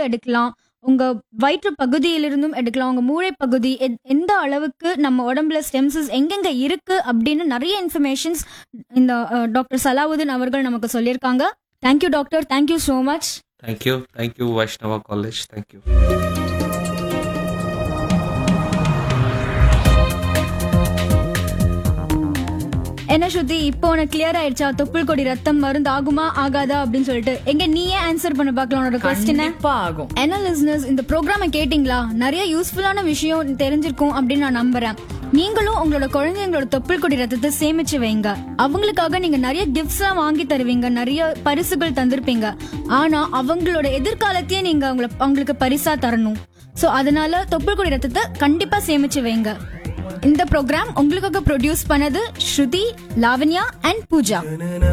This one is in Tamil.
எடுக்கலாம் உங்க வயிற்று பகுதியிலிருந்தும் எடுக்கலாம் உங்க மூளை பகுதி எத்- எந்த அளவுக்கு நம்ம உடம்புல ஸ்டெம்சஸ் எங்கெங்க இருக்கு அப்படின்னு நிறைய இன்ஃபர்மேஷன்ஸ் இந்த டாக்டர் சலாவுதீன் அவர்கள் நமக்கு சொல்லியிருக்காங்க thank you doctor thank you so much Thank you. Thank you, Vaishnava College. Thank you. என்ன ஸ்ருதி இப்போ உனக்கு கிளியர் ஆயிடுச்சா தொப்புள் கொடி ரத்தம் மருந்து ஆகுமா ஆகாதா அப்படின்னு சொல்லிட்டு எங்க நீயே ஆன்சர் பண்ண பார்க்கலாம் உன்னோட கொஸ்டினை கண்டிப்பா ஆகும் என்ன லிஸ்னஸ் இந்த ப்ரோக்ராமை கேட்டிங்களா நிறைய யூஸ்ஃபுல்லான விஷயம் தெரிஞ்சிருக்கும் அப்படின்னு நான் நம்புறேன் நீங்களும் உங்களோட குழந்தைங்களோட தொப்புள் கொடி ரத்தத்தை சேமிச்சு வைங்க அவங்களுக்காக நீங்க நிறைய கிஃப்ட்ஸ் எல்லாம் வாங்கி தருவீங்க நிறைய பரிசுகள் தந்திருப்பீங்க ஆனா அவங்களோட எதிர்காலத்தையே நீங்க அவங்கள அவங்களுக்கு பரிசா தரணும் சோ அதனால தொப்புள் கொடி ரத்தத்தை கண்டிப்பா சேமிச்சு வைங்க இந்த ப்ரோக்ராம் உங்களுக்காக ப்ரொடியூஸ் பண்ணது ஸ்ருதி லாவண்யா அண்ட் பூஜா